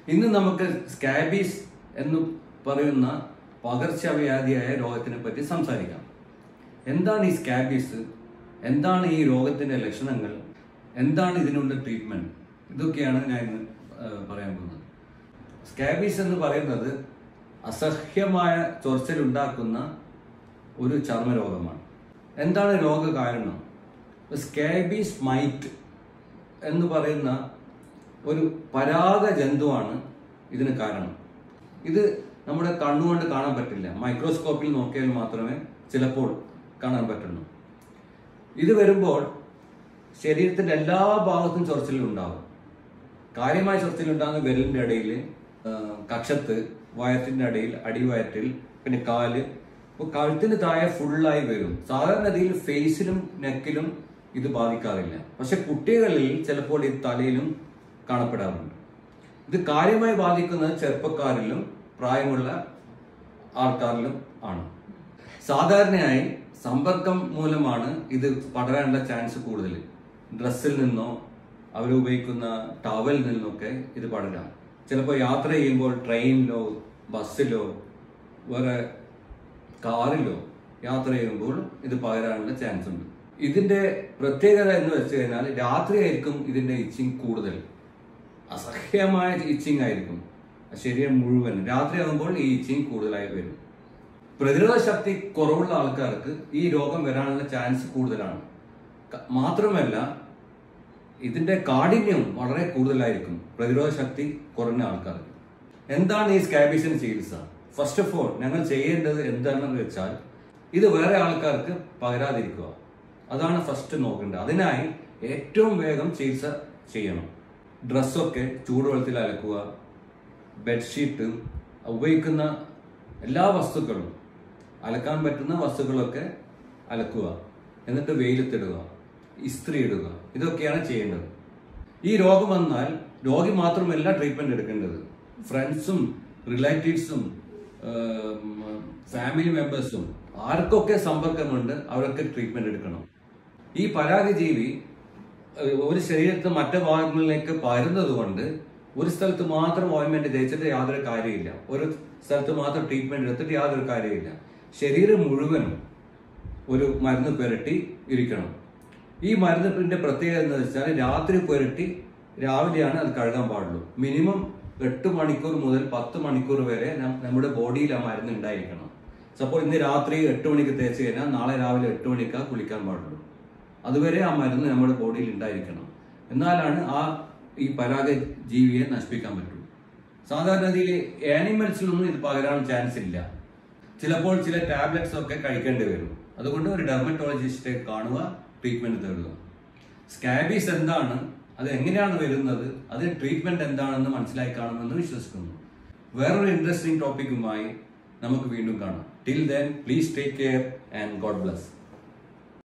ഇന്ന് നമുക്ക് സ്കാബീസ് എന്ന് പറയുന്ന പകർച്ചവ്യാധിയായ രോഗത്തിനെ പറ്റി സംസാരിക്കാം എന്താണ് ഈ സ്കാബീസ് എന്താണ് ഈ രോഗത്തിന്റെ ലക്ഷണങ്ങൾ എന്താണ് ഇതിനുള്ള ട്രീറ്റ്മെന്റ് ഇതൊക്കെയാണ് ഞാൻ ഇന്ന് ആ, പറയാൻ പോകുന്നത് സ്കാബീസ് എന്ന് പറയുന്നത് അസഹ്യമായ ചൊറിച്ചിലുണ്ടാക്കുന്ന ഒരു ചർമ്മരോഗമാണ് എന്താണ് രോഗകാരണം സ്കാബീസ് മൈറ്റ് എന്ന് പറയുന്ന ഒരു പരാഗ ജന്തുവാണ് ഇതിന് കാരണം ഇത് നമ്മുടെ കണ്ണുകൊണ്ട് കാണാൻ പറ്റില്ല മൈക്രോസ്കോപ്പിൽ നോക്കിയാൽ മാത്രമേ ചിലപ്പോൾ കാണാൻ പറ്റുള്ളൂ ഇത് വരുമ്പോൾ ശരീരത്തിന്റെ എല്ലാ ഭാഗത്തും ചൊറിച്ചിലുണ്ടാവും കാര്യമായ ചൊറിച്ചിലുണ്ടാകുന്ന വിരലിന്റെ ഇടയിൽ കക്ഷത്ത് വയറ്റിന്റെ ഇടയിൽ അടിവയറ്റിൽ പിന്നെ കാല് ഇപ്പൊ കഴുത്തിന് താഴെ ഫുള്ളായി വരും സാധാരണഗതിയിൽ ഫേസിലും നെക്കിലും ഇത് ബാധിക്കാറില്ല പക്ഷെ കുട്ടികളിൽ ചിലപ്പോൾ ഈ തലയിലും കാണപ്പെടാറുണ്ട് ഇത് കാര്യമായി ബാധിക്കുന്നത് ചെറുപ്പക്കാരിലും പ്രായമുള്ള ആൾക്കാരിലും ആണ് സാധാരണയായി സമ്പർക്കം മൂലമാണ് ഇത് പടരാനുള്ള ചാൻസ് കൂടുതൽ ഡ്രസ്സിൽ നിന്നോ അവർ ഉപയോഗിക്കുന്ന ടവലിൽ നിന്നൊക്കെ ഇത് പടരാം ചിലപ്പോൾ യാത്ര ചെയ്യുമ്പോൾ ട്രെയിനിലോ ബസ്സിലോ വേറെ കാറിലോ യാത്ര ചെയ്യുമ്പോൾ ഇത് പകരാനുള്ള ചാൻസ് ഉണ്ട് ഇതിന്റെ പ്രത്യേകത എന്ന് വെച്ച് കഴിഞ്ഞാൽ രാത്രിയായിരിക്കും ഇതിന്റെ ഇച്ചിങ് കൂടുതൽ അസഹ്യമായ ഇച്ചിങ് ആയിരിക്കും ശരീരം മുഴുവൻ രാത്രിയാകുമ്പോൾ ഈ ഇച്ചിങ് കൂടുതലായി വരും പ്രതിരോധ ശക്തി കുറവുള്ള ആൾക്കാർക്ക് ഈ രോഗം വരാനുള്ള ചാൻസ് കൂടുതലാണ് ക- മാത്രമല്ല ഇതിന്റെ കാഠിന്യം വളരെ കൂടുതലായിരിക്കും പ്രതിരോധ ശക്തി കുറഞ്ഞ ആൾക്കാർക്ക് എന്താണ് ഈ സ്കാബീസിന് ചികിത്സ ഫസ്റ്റ് ഓഫ് ഓൾ ഞങ്ങൾ ചെയ്യേണ്ടത് എന്താണെന്ന് വെച്ചാൽ ഇത് വേറെ ആൾക്കാർക്ക് പകരാതിരിക്കുക അതാണ് ഫസ്റ്റ് നോക്കേണ്ടത് അതിനായി ഏറ്റവും വേഗം ചികിത്സ ചെയ്യണം ഡ്രസ്സൊക്കെ ചൂടുവെള്ളത്തിൽ അലക്കുക ബെഡ്ഷീറ്റ് ഉപയോഗിക്കുന്ന എല്ലാ വസ്തുക്കളും അലക്കാൻ പറ്റുന്ന വസ്തുക്കളൊക്കെ അലക്കുക എന്നിട്ട് വെയിലത്തിടുക ഇസ്ത്രി ഇടുക ഇതൊക്കെയാണ് ചെയ്യേണ്ടത് ഈ രോഗം വന്നാൽ രോഗി മാത്രമല്ല ട്രീറ്റ്മെന്റ് എടുക്കേണ്ടത് ഫ്രണ്ട്സും റിലേറ്റീവ്സും ഫാമിലി മെമ്പേഴ്സും ആർക്കൊക്കെ സമ്പർക്കമുണ്ട് അവരൊക്കെ ട്രീറ്റ്മെന്റ് എടുക്കണം ഈ പരാഗജീവി ഏഹ്, ഒരു ശരീരത്തെ മറ്റു ഭാഗങ്ങളിലേക്ക് പകരുന്നത് കൊണ്ട് ഒരു സ്ഥലത്ത് മാത്രം ഓയിൻമെന്റ് തേച്ചിട്ട് യാതൊരു കാര്യമില്ല ഒരു സ്ഥലത്ത് മാത്രം ട്രീറ്റ്മെന്റ് എടുത്തിട്ട് യാതൊരു കാര്യമില്ല ശരീരം മുഴുവനും ഒരു മരുന്ന് പുരട്ടി ഇരിക്കണം ഈ മരുന്നിന്റെ പ്രത്യേകത എന്ന് വെച്ചാൽ രാത്രി പുരട്ടി രാവിലെയാണ് അത് കഴുകാൻ പാടുള്ളൂ മിനിമം എട്ട് മണിക്കൂർ മുതൽ പത്ത് മണിക്കൂർ വരെ നം- നമ്മുടെ ബോഡിയിൽ ആ മരുന്ന് ഉണ്ടായിരിക്കണം സപ്പോൾ ഇന്ന് രാത്രി എട്ട് മണിക്ക് തേച്ച് കഴിഞ്ഞാൽ നാളെ രാവിലെ എട്ട് മണിക്കാ കുളിക്കാൻ പാടുള്ളൂ അതുവരെ ആ മരുന്ന് നമ്മുടെ ബോഡിയിൽ ഉണ്ടായിരിക്കണം എന്നാലാണ് ആ ഈ പരാഗ ജീവിയെ നശിപ്പിക്കാൻ പറ്റുള്ളൂ സാധാരണഗതിയിൽ ആനിമൽസിലൊന്നും ഇത് പകരാൻ ചാൻസ് ഇല്ല ചിലപ്പോൾ ചില ടാബ്ലറ്റ്സ് ഒക്കെ കഴിക്കേണ്ടി വരും അതുകൊണ്ട് ഒരു ഡെർമറ്റോളജിസ്റ്റിനെ കാണുക ട്രീറ്റ്മെന്റ് തേടുക സ്കാബീസ് എന്താണ് അത് എങ്ങനെയാണ് വരുന്നത് അതിന് ട്രീറ്റ്മെന്റ് എന്താണെന്ന് മനസ്സിലായി കാണുമെന്ന് വിശ്വസിക്കുന്നു വേറൊരു ഇൻട്രസ്റ്റിംഗ് ടോപ്പിക്കുമായി നമുക്ക് വീണ്ടും കാണാം till then please take care and God bless